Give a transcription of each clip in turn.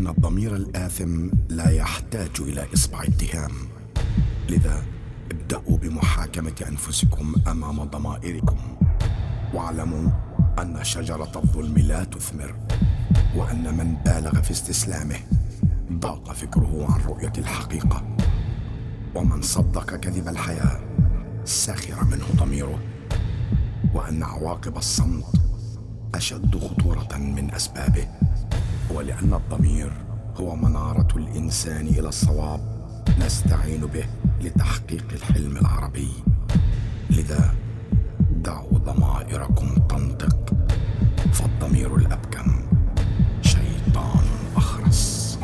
ان الضمير الاثم لا يحتاج الى اصبع اتهام لذا ابداوا بمحاكمه انفسكم امام ضمائركم واعلموا ان شجره الظلم لا تثمر وان من بالغ في استسلامه ضاق فكره عن رؤيه الحقيقه ومن صدق كذب الحياه سخر منه ضميره وان عواقب الصمت اشد خطوره من اسبابه ولان الضمير هو مناره الانسان الى الصواب نستعين به لتحقيق الحلم العربي لذا دعوا ضمائركم تنطق فالضمير الابكم شيطان اخرس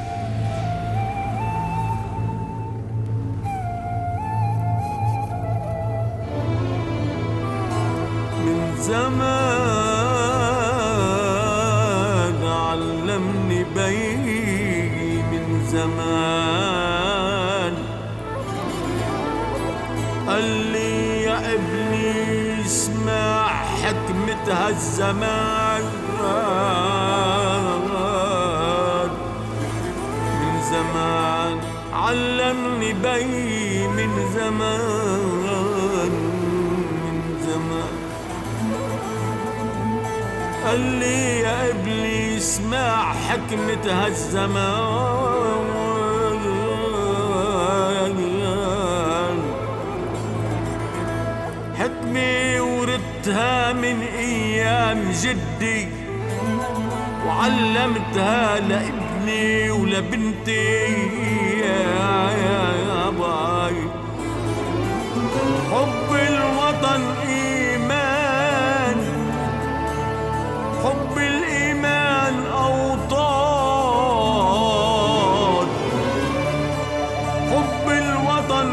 من زمان علمني بي من زمان قال لي يا ابني اسمع حكمة هالزمان من زمان علمني بي من زمان من زمان قال لي يا ابني اسمع حكمة هالزمان حكمي وردتها من ايام جدي وعلمتها لابني ولبنتي يا يا يا باي حب الوطن ايمان حب الإيمان أوطان حب الوطن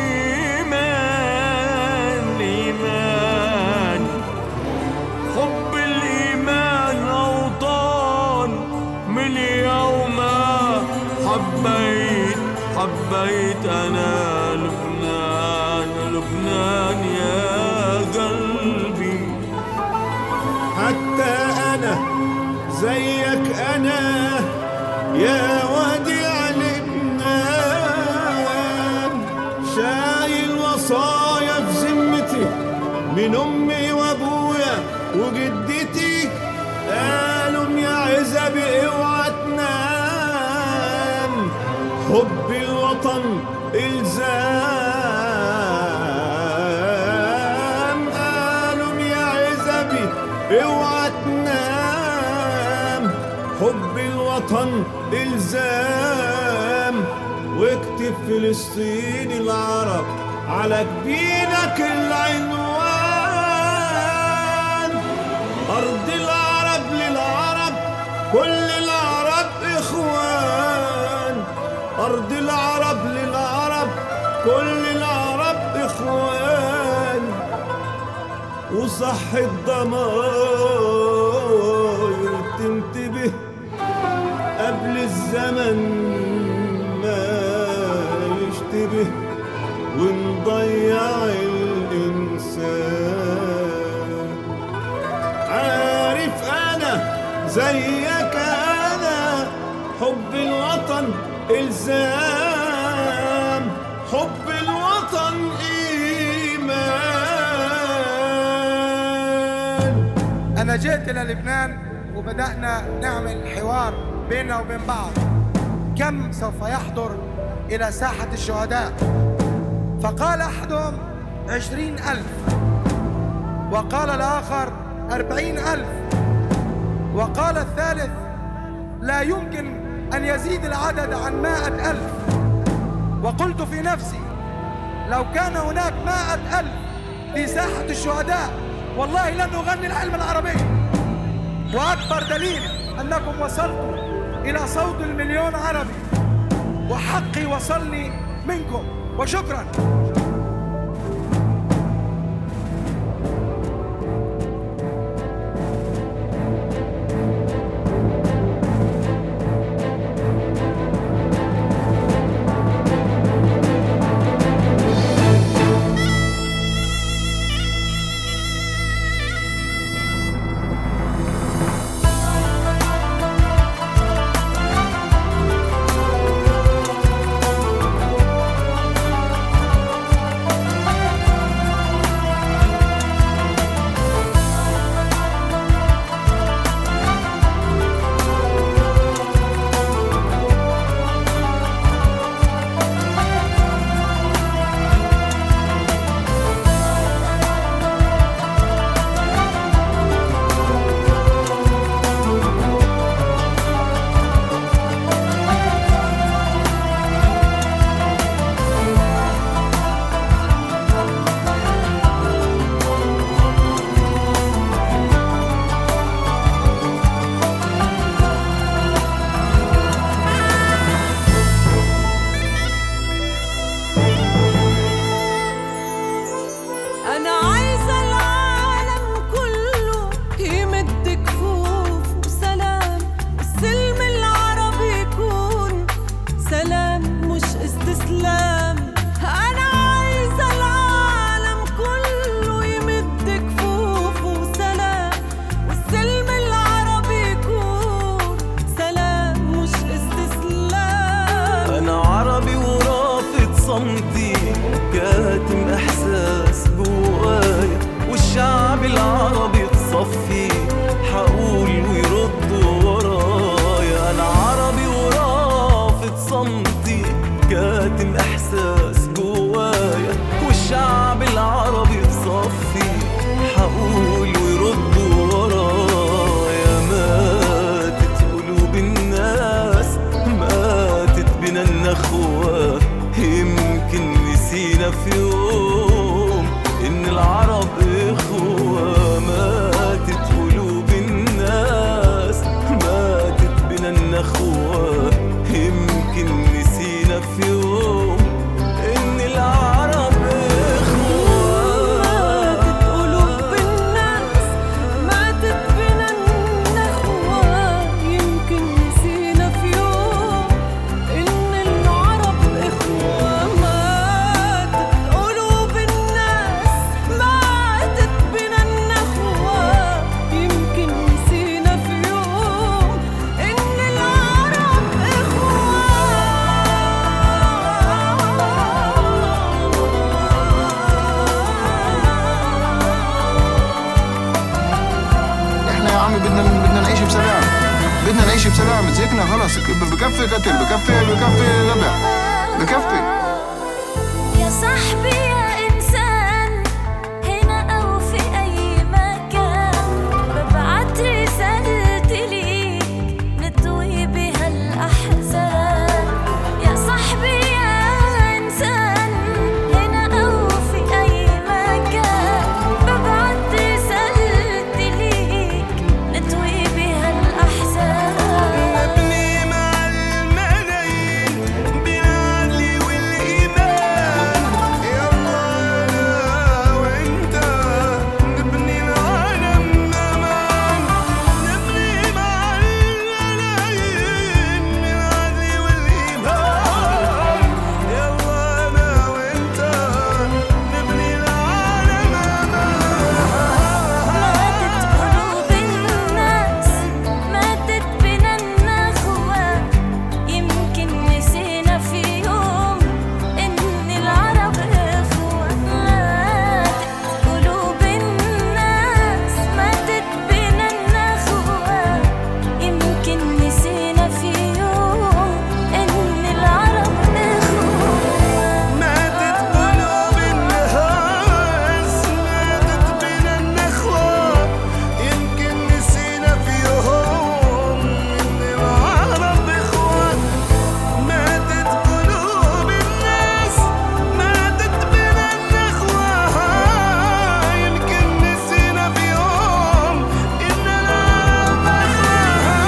إيمان إيمان حب الإيمان أوطان من يوم حبيت حبيت أنا لبنان لبنان يا قلبي حتى أنا زيك أنا يا وديع لبنان شايل وصايا في ذمتي من أمي وأبويا وجدتي قالوا يا عزبي اوعى تنام حب الوطن إلزام قالوا يا عزبي اوعى تنام حب الوطن إلزام واكتب فلسطين العرب على جبينك العنوان أرض العرب للعرب كل العرب إخوان أرض العرب للعرب كل العرب إخوان وصح الضماير تنتبه قبل الزمن ما يشتبه ونضيع الإنسان عارف أنا زيك أنا حب الوطن إلزام حب الوطن إيمان أنا جيت إلى لبنان وبدأنا نعمل حوار بيننا وبين بعض كم سوف يحضر إلى ساحة الشهداء فقال أحدهم عشرين ألف وقال الآخر أربعين ألف وقال الثالث لا يمكن أن يزيد العدد عن مائة ألف وقلت في نفسي لو كان هناك مائة ألف في ساحة الشهداء والله لن نغني العلم العربي وأكبر دليل أنكم وصلتم إلى صوت المليون عربي وحقي وصلني منكم وشكرا عمي بدنا بدنا نعيش بسلام بدنا نعيش بسلام زهقنا خلص بكفي قتل بكفي بكفي ذبح بكفي يا صاحبي يا إنسان هنا أو في أي مكان ببعت رسالتي ليك نطوي بها الأحزان يا صاحبي يا إنسان هنا أو في أي مكان ببعت رسالتي ليك نطوي بها الأحزان نبني مع الملايين بالعدل والإيمان يلا أنا وأنت نبني العالم أمان نبني مع الملايين بالعدل والإيمان يلا أنا وأنت نبني العالم ماتت قلوب الناس ماتت بنا النخوة يمكن نسينا في يوم إن العرب إخوة ماتت قلوب الناس ماتت بنا النخوة يمكن نسينا في يوم إن العرب إخوة ماتت قلوب الناس ماتت بنا النخوة يمكن نسينا في يوم إن العرب إخوة ماتت قلوب الناس ماتت بنا النخوة يمكن نسينا في يوم إن العرب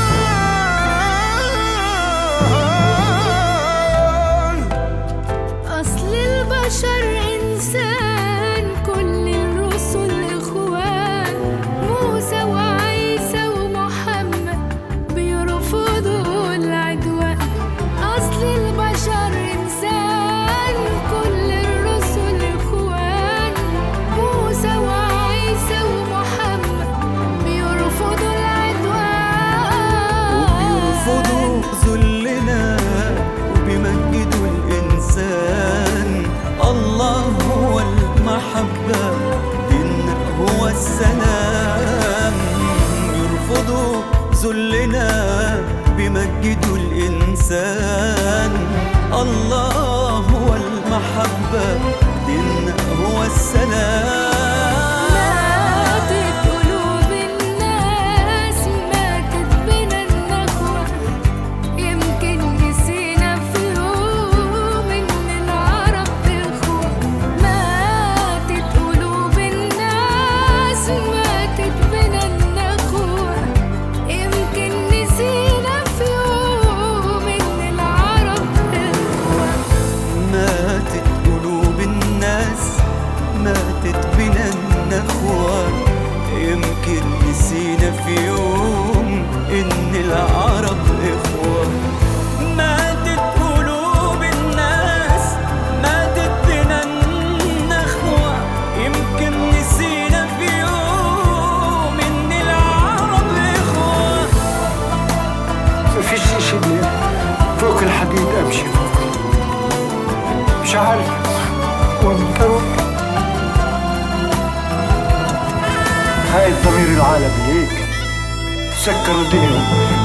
إخوة أصل البشر إنسان كل الرسل إخوان موسى وعيسى ومحمد بيرفضوا العدوان أصل البشر إنسان كل الرسل إخوان موسى وعيسى ومحمد بيرفضوا العدوان وبيرفضوا ذلنا وبيمجدوا الإنسان الله هو المحبة ديننا هو السلام يرفضوا ذلنا بيمجدوا الإنسان الله هو المحبة ديننا هو السلام ماتت قلوب الناس ماتت بنا النخوة يمكن نسينا في يوم إن العرب إخوة ماتت قلوب الناس ماتت بنا النخوة يمكن نسينا في يوم إن العرب إخوة ماتت قلوب الناس ماتت بنا النخوة يمكن نسينا في يوم إن العرب إخوة ماتت قلوب الناس ماتت بنا النخوة يمكن نسينا في يوم إن العرب إخوة مفيش شيء فوق الحديد امشي فوق مش عارف وانت هاي الضمير العالمي هيك سكر الدنيا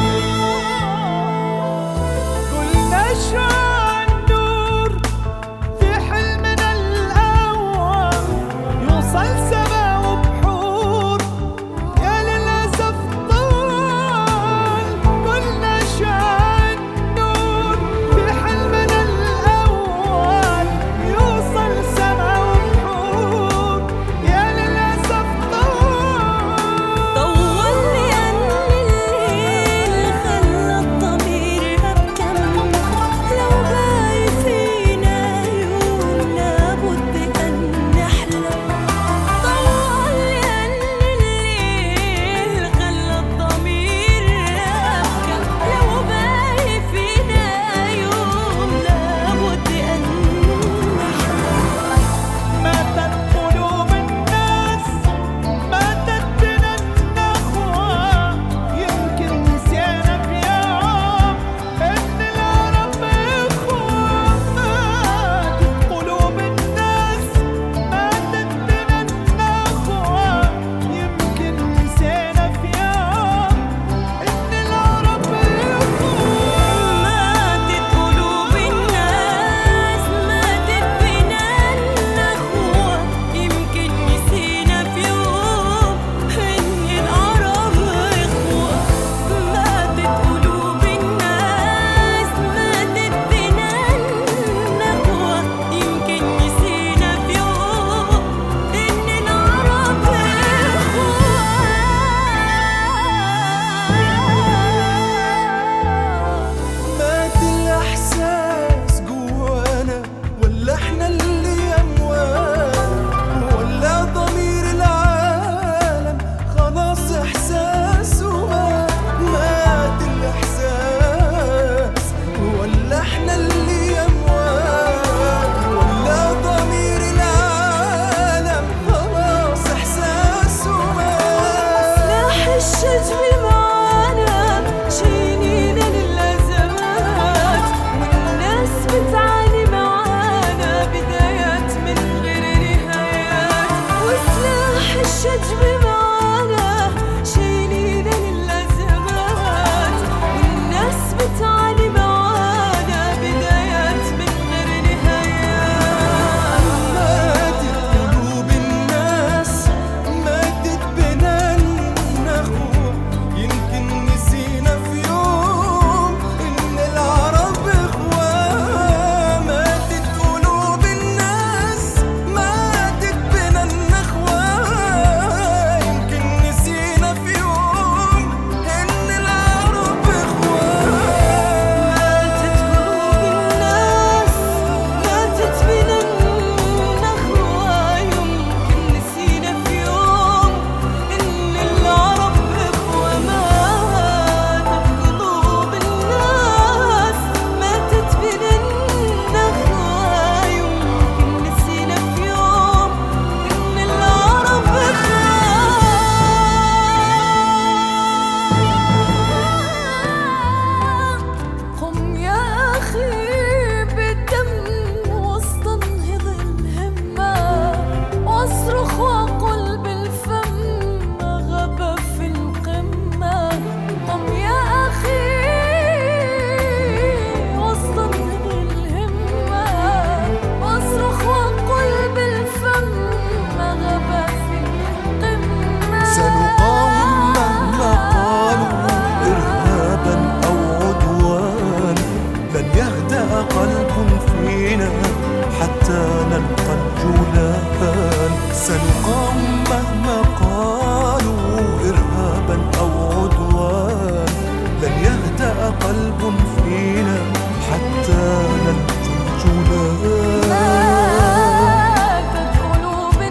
كلنا شعاع النور في حلمنا الأول يوصل سما وبحور يا للأسف طال كلنا شعاع النور في حلمنا الأول يوصل سما وبحور يا للأسف طال طول لأن الليل خلى الضمير أبكم لو الشجر معانا شايلين الأزمات والناس بتعاني معانا بدايات من غير نهايات وسلاح الشجر معانا شايلين الأزمات والناس بتعاني معانا بدايات من غير نهايات ماتت قلوب الناس ماتت بنا النخوة يمكن نسينا في يوم إن العرب إخوة ماتت قلوب الناس ماتت بنا النخوة يمكن نسينا في يوم إن العرب إخوة ماتت قلوب الناس ماتت بنا النخوة يمكن نسينا في يوم إن العرب إخوة ماتت قلوب الناس ماتت بنا النخوة يمكن نسينا في يوم إن العرب إخوة قم يا أخي بالدم وسط انهض الهمة واصرخ وقل بالفم غاب في القمة قم يا أخي وسط انهض الهمة واصرخ وقل بالفم غاب في القمة سنقاوم مهما قالوا إرهابا أو عدوانا لن يهدأ قلب فينا حتى نلقى الجولان سنقاوم مهما قالوا إرهابا أو عدوانا لن يهدأ قلب فينا حتى نلقى الجولان ماتت قلوب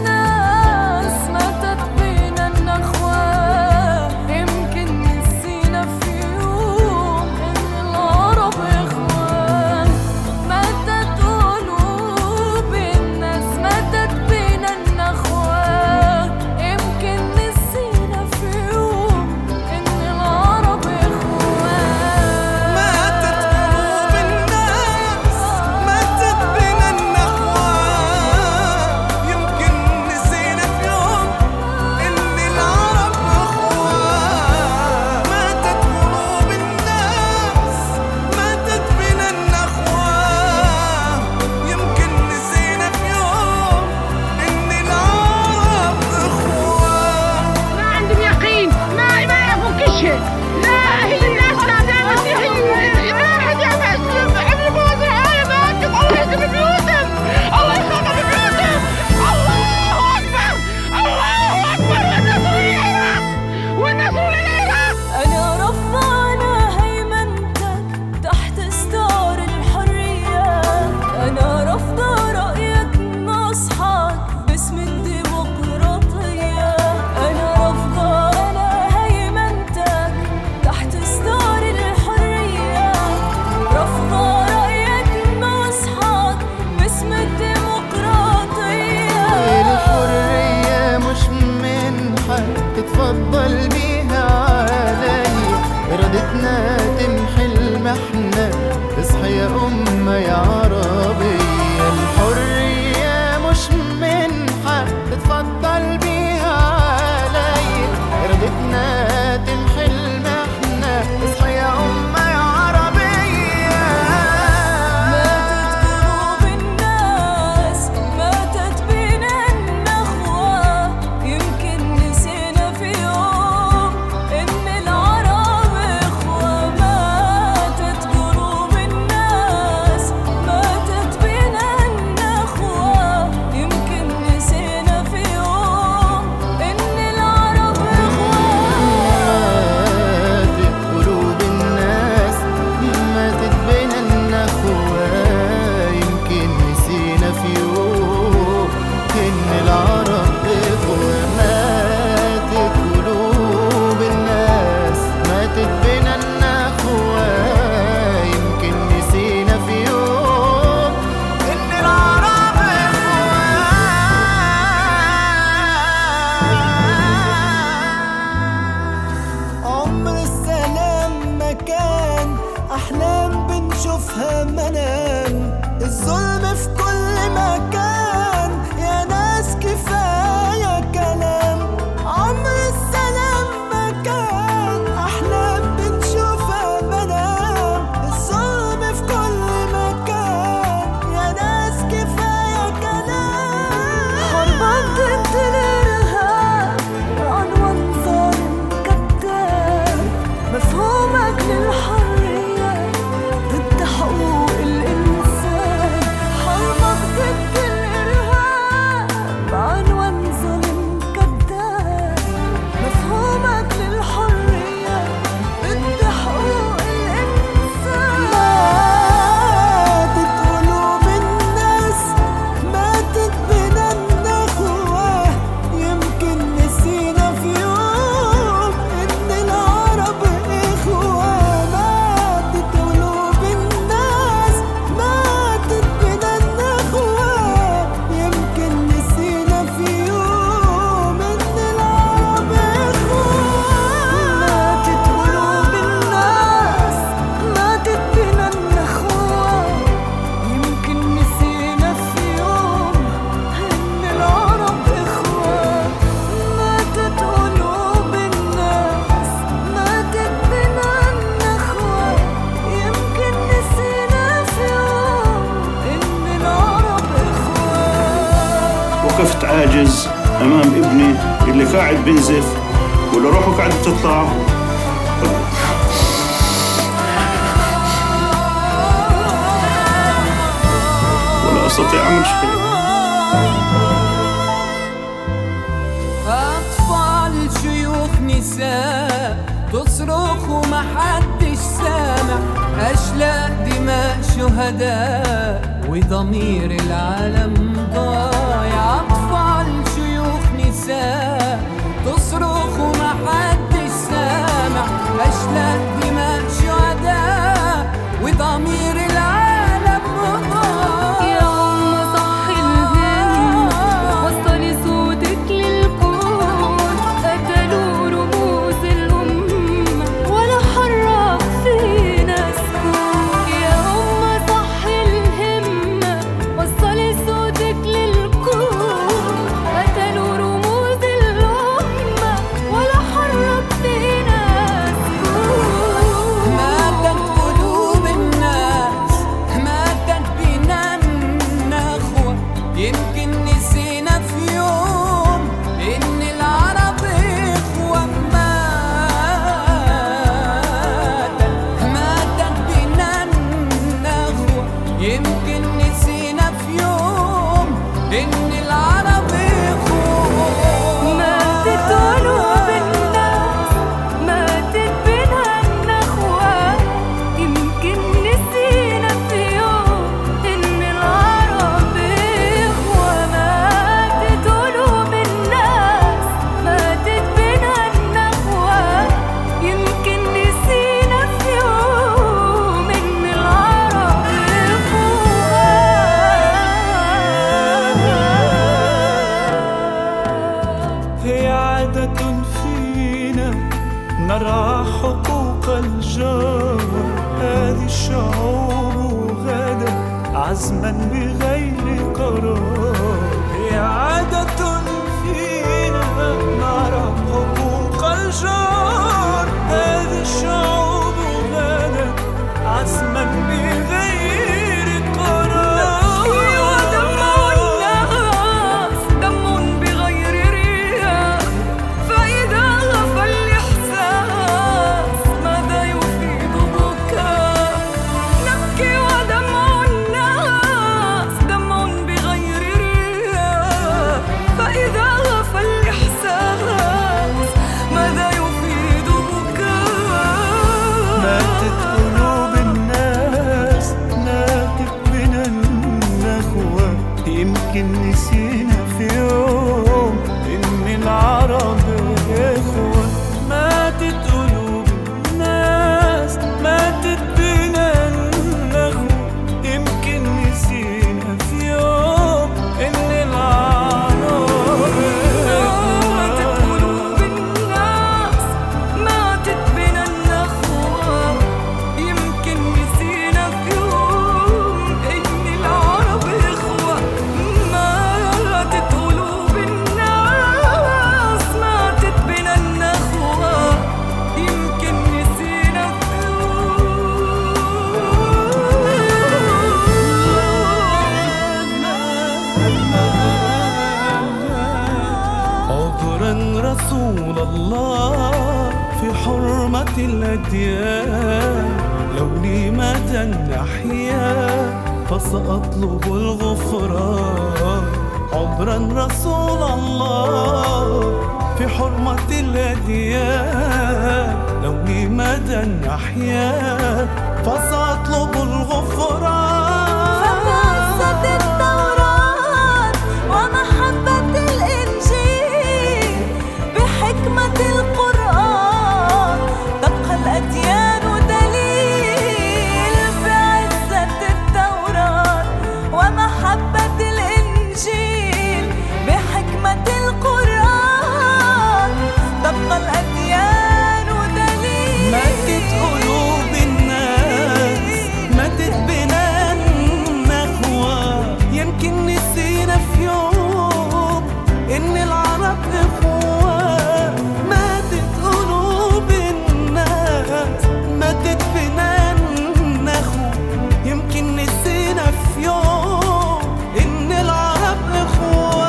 الناس ماتت بينا النخوة يمكن نسينا في يوم إن العرب إخوان ماتت قلوب الناس ماتت بينا النخوة يمكن نسينا في يوم إن العرب إخوان ماتت قلوب الناس ماتت بنا النخوة يمكن نسينا في يوم إن العرب أخوة ماتت قلوب الناس ماتت بنا النخوة يمكن نسينا في يوم إن العرب أخوة ما عندهم يقين ما ما يفكش لا هي الناس لا دائما هي ما حد يعمل عمل بوزر عالمات الله يهدم بيوتهم الله يخرب بيوتهم الله اكبر الله اكبر والنصر للعراق والنصر للعراق أنا رفعنا هيمنتك تحت ستار الحرية أنا رافضة رأيك نصحك باسم الديمقراطية أنا رافضة أنا هيمنتك تحت ستار الحرية رافضة رأيك نصحك باسم الديمقراطية الحرية مش منحة تتفضل بيها علي إرادتنا تمحي المحنة اصحى يا أمة يا عربية الحرية مش منحة تتفضل بيها علي إرادتنا تمحي المحنة اصحى يا أمة يا عربية ماتت قلوب الناس ماتت بنا النخوة يمكن نسينا في يوم إن العرب إخوة ماتت قلوب الناس بنشوفها منام الظلم في كل مكان يا ناس كفاية كلام عمر السلام مكان أحلام بنشوفها منام الظلم في كل مكان يا ناس كفاية كلام حرمت انت الارهاب عنوان ظالم كذاب مفهومك للحرية ضد حقوق الإنسان حرمك ضد الإرهاب عنوان ظالم كذاب مفهومك للحرية ضد حقوق الإنسان ماتت قلوب الناس ماتت بنا النخوة يمكن نسينا في يوم إن العرب إخوة ماتت قلوب الناس ماتت بنا النخوة يمكن نسينا في يوم إن العرب إخوة ماتت قلوب الناس ماتت بنا النخوة يمكن نسينا في يوم إن العرب إخوة ماتت قلوب الناس ماتت بنا النخوة يمكن نسينا في يوم إن العرب إخوة وقفت عاجز امام ابني اللي قاعد بنزف واللي روحه قاعد بتطلع ولا استطيع اعمل شيء أطفال شيوخ نساء تصرخ ومحدش سامع أشلاء دماء شهداء وضمير العالم ضايع أطفال شيوخ نساء تصرخ ومحدش سامع أشلاء دماء شهداء وضمير العالم ضايع يا أم صح الهم وصلي صوتك للكون قتلوا رموز الأمة ولا حرك فينا سكون يا أم صح الهمة وصلي صوتك للكون قتلوا رموز الأمة ولا حرك فينا سكون ماتت قلوب الناس ماتت بنا النخوة يمكن نسينا في يوم إن العرب إخوة ماتت ماتت بنا النخوة يمكن نسينا في يوم إن العرب إخوة ماتت قلوب الناس ماتت بنا النخوة يمكن نسينا في يوم إن العرب إخوة ماتت قلوب الناس ماتت بنا النخوة يمكن نسينا في يوم إن العرب إخوة هي عادة فينا نرعى حقوق الجار هذه الشعوب غدا عزما بغير قرار هي عادة فينا نرى حقوق الجار هذه الشعوب غدا عزما بغير قرار ودمع الناس دم بغير رياء فإذا غفى الإحساس ماذا يفيد بكاء نبكي ودمع الناس دم بغير رياء فإذا غفى الإحساس حرمة الأديان لو لي مدى الأحياء فسأطلب الغفران عذرا رسول الله في حرمة الأديان لو لي مدى الأحياء فسأطلب الغفران فقصة التوراة ومحبة الإنجيل بحكمة القرآن تبقى الأديان دليل بعزة التوراة ومحبة الإنجيل بحكمة القرآن تبقى الأديان دليل ماتت قلوب الناس ماتت بنا النخوة يمكن نسينا في يوم إن العرب إخوة ماتت قلوب الناس ماتت بنا النخوة يمكن نسينا في يوم إن العرب إخوة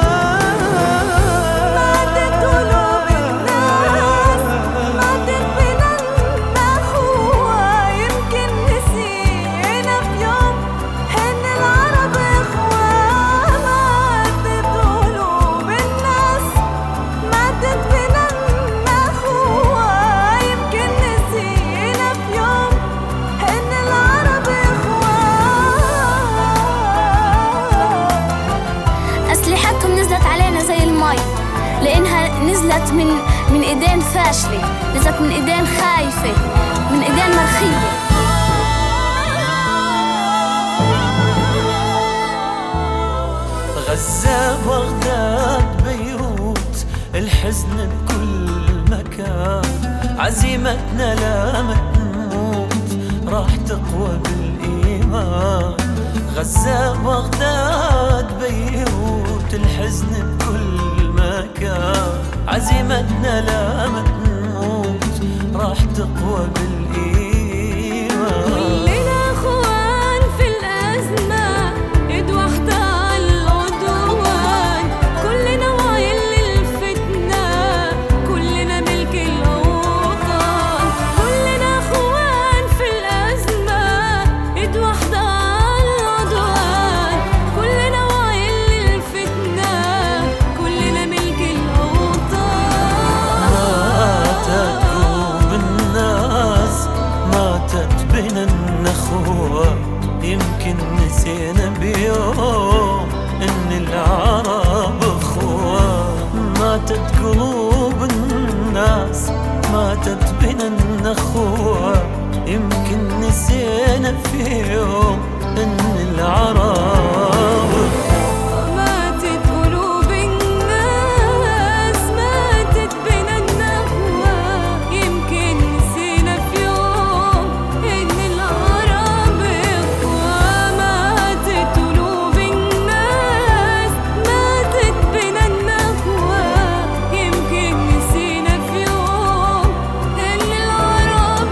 ماتت قلوب الناس ماتت بنا النخوة يمكن نسينا في يوم إن العرب إخوة ماتت قلوب الناس ماتت بنا النخوة يمكن نسينا في يوم إن العرب إخوة أسلحتهم نزلت علينا زي المي لأنها نزلت من من إيدين فاشلة نزلت من إيدين خايفة من إيدين مرخية غزة بغداد بيروت الحزن بكل مكان عزيمتنا لا تموت راح تقوى بالإيمان غزة بغداد بيروت الحزن بكل مكان عزيمتنا لا تموت راح تقوى بالإيمان كلنا اخوان في الأزمة ايد واحدة على العدوان كلنا وعيل للفتنة كلنا ملك الأوطان كلنا اخوان في الأزمة ايد واحدة على العدوان كلنا وعيل للفتنة كلنا ملك الأوطان ماتت قلوب الناس ماتت بنا النخوة يمكن نسينا بيوم ان العرب اخوة ماتت قلوب الناس ماتت بنا النخوة يمكن نسينا في يوم ان العرب ماتت قلوب الناس ماتت بنا النهوة يمكن نسينا في يوم إن العرب إخوة ماتت قلوب الناس ماتت بنا النهوة يمكن نسينا في يوم إن العرب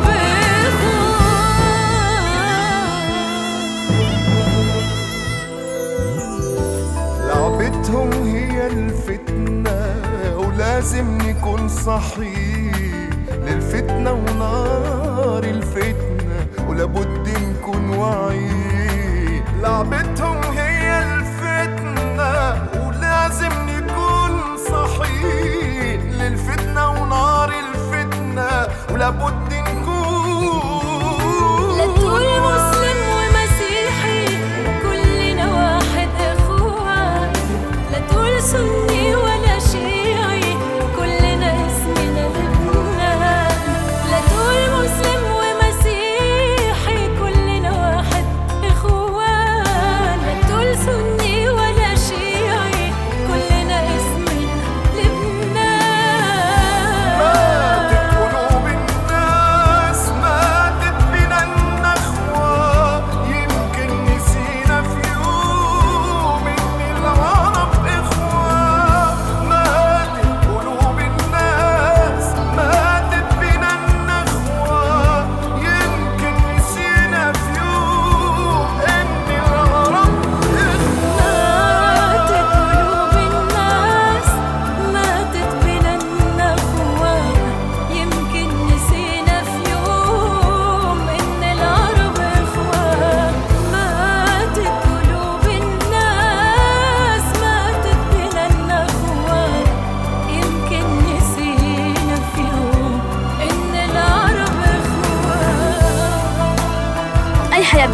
إخوة لعبتهم هي الفتنة ولازم نكون صحي للفتنة ونار الفتنة ولابد نكون واعي لعبتهم هي الفتنة ولازم نكون صحي للفتنة ونار الفتنة ولابد نكون لا تقول مسلم ومسيحي كلنا واحد اخوة لا تقول سني ولا شيعي كلنا اسمنا لبنان لا تقول مسلم ومسيحي كلنا واحد اخوان لا تقول سني ولا شيعي كلنا اسمنا لبنان ماتت قلوب الناس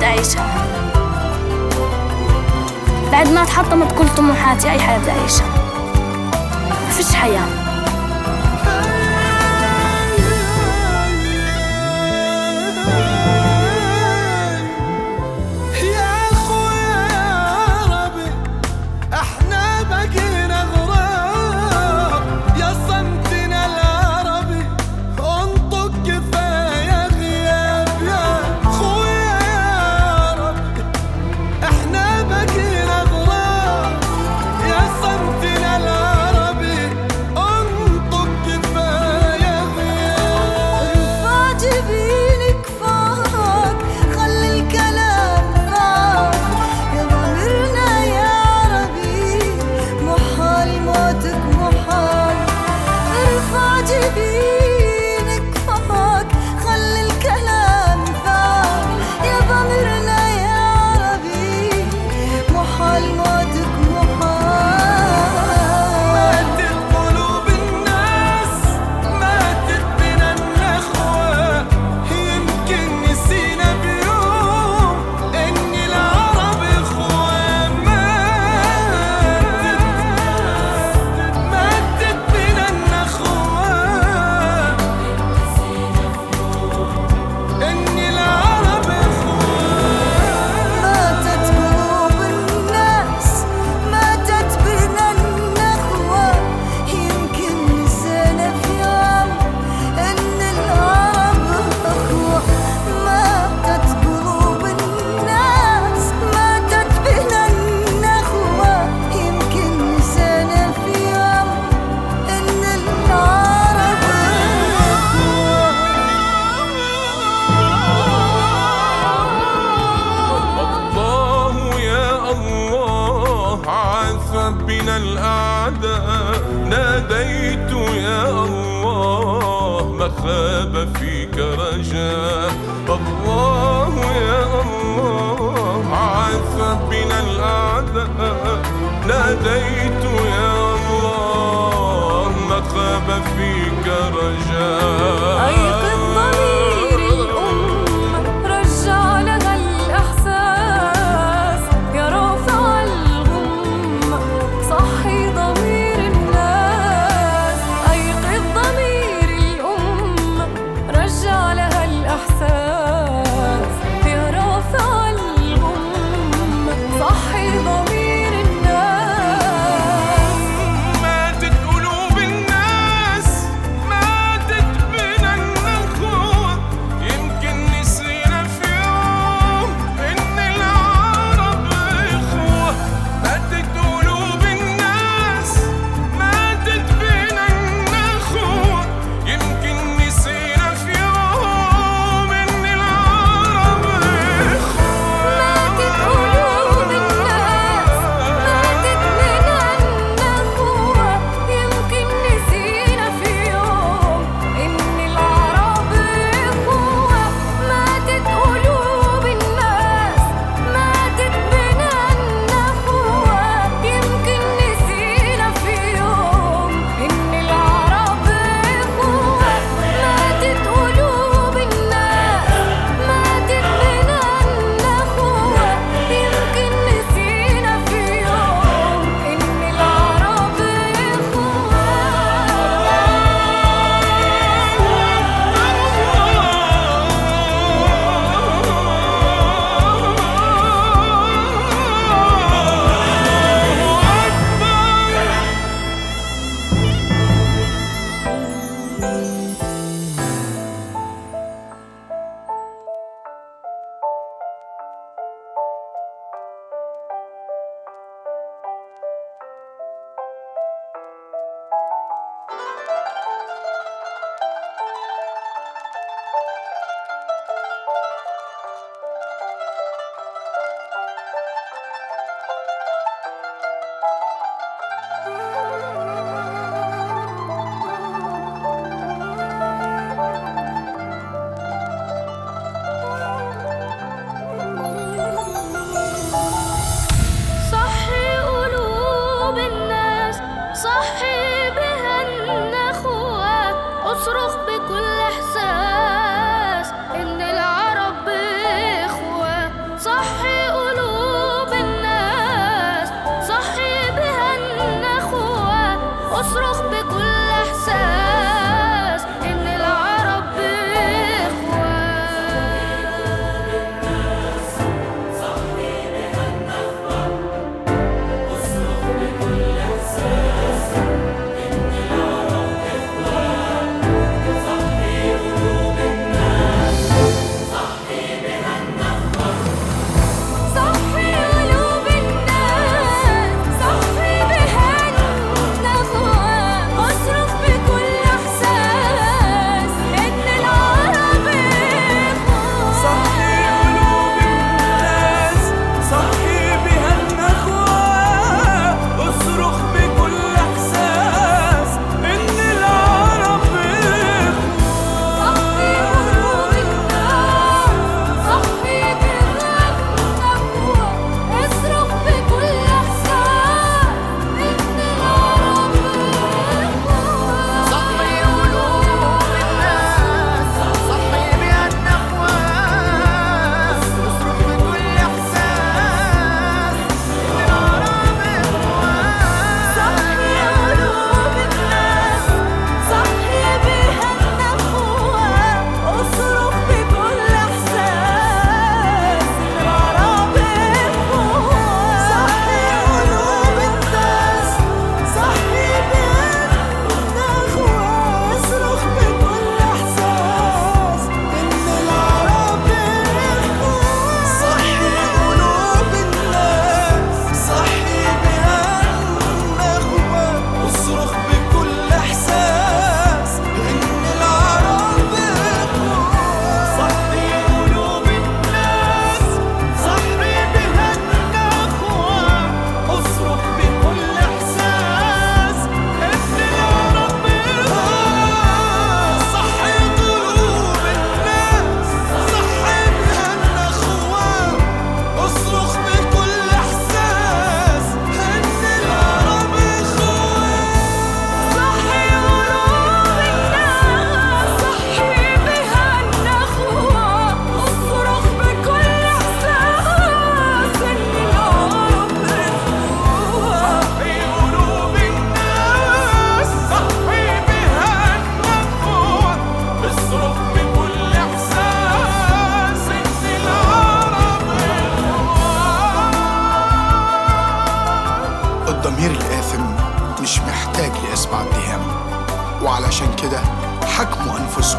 بدي أعيشها بعد ما تحطمت كل طموحاتي أي حياة بدي أعيشها ما فيش حياة يا اخويا يا ربي احنا بقينا غراب يا صمتنا العربي انطق كفايه غياب يا اخويا يا ربي احنا بقينا غراب يا صمتنا العربي انطق كفايه غياب فاجبين كفاك خلي الكلام فاك يا ضميرنا يا عربي محال موتك محال ارفع جبينك فاك خلي الكلام فاك يا ضميرنا يا عربي محال موتك محال ماتت قلوب الناس ماتت بنا النخوة يمكن نسينا بيوم إن العرب إخوة ماتت ماتت بنا النخوة إن العرب ماتت قلوب الناس ماتت بنا النخوة يمكن نسينا في يوم إن العرب أخوة ماتت قلوب الناس ماتت بنا النخوة يمكن نسينا في يوم إن العرب الله يا الله عاث بنا الأعداء ناديت يا الله ما خاب فيك رجاء الله يا الله عاث بنا الأعداء ناديت يا الله ما خاب فيك رجاء أيقظ ضمير الأم رجع لها الإحساس يا رافع الغم صحي ضمير الناس أيقظ ضمير الأم رجع لها الإحساس يا رافع الغم صحي ضمير الناس ماتت قلوب الناس ماتت بنا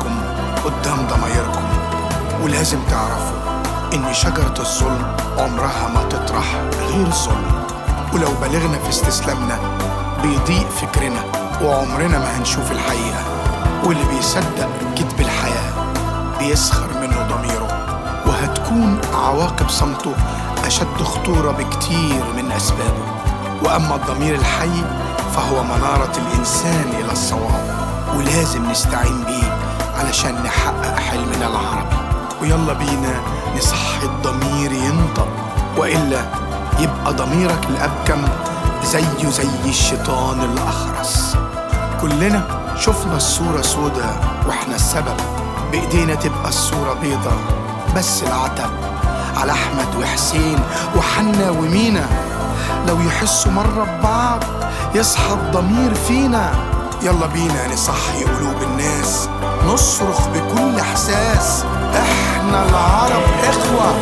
عليكم قدام ضمايركم ولازم تعرفوا إن شجرة الظلم عمرها ما تطرح غير الظلم ولو بلغنا في استسلامنا بيضيق فكرنا وعمرنا ما هنشوف الحقيقة واللي بيصدق كذب الحياة بيسخر منه ضميره وهتكون عواقب صمته أشد خطورة بكتير من أسبابه وأما الضمير الحي فهو منارة الإنسان إلى الصواب ولازم نستعين بيه علشان نحقق حلمنا العربي ويلا بينا نصحي الضمير ينطق وإلا يبقى ضميرك الأبكم زيه زي الشيطان الأخرس كلنا شفنا الصورة سودا وإحنا السبب بإيدينا تبقى الصورة بيضة بس العتب على أحمد وحسين وحنا ومينا لو يحسوا مرة ببعض يصحى الضمير فينا يلا بينا نصحي قلوب الناس نصرخ بكل إحساس إحنا العرب إخوة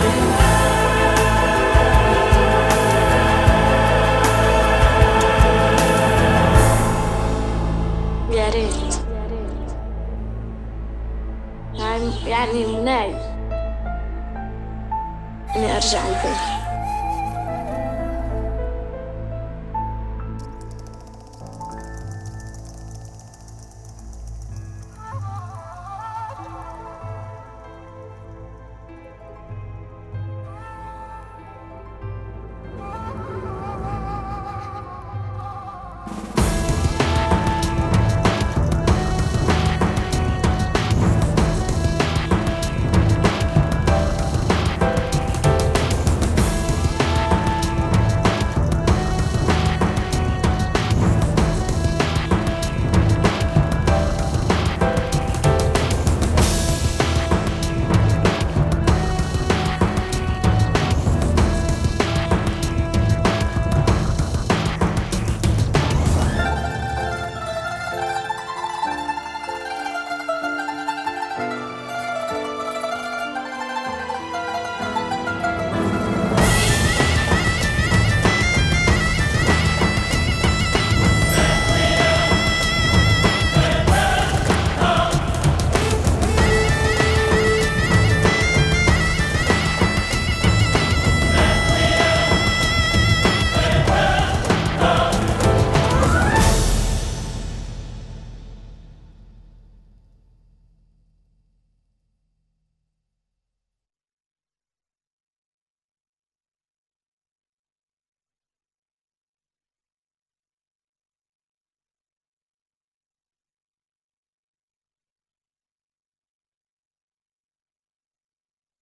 يا ريت يعني يعني مناي اني ارجع البيت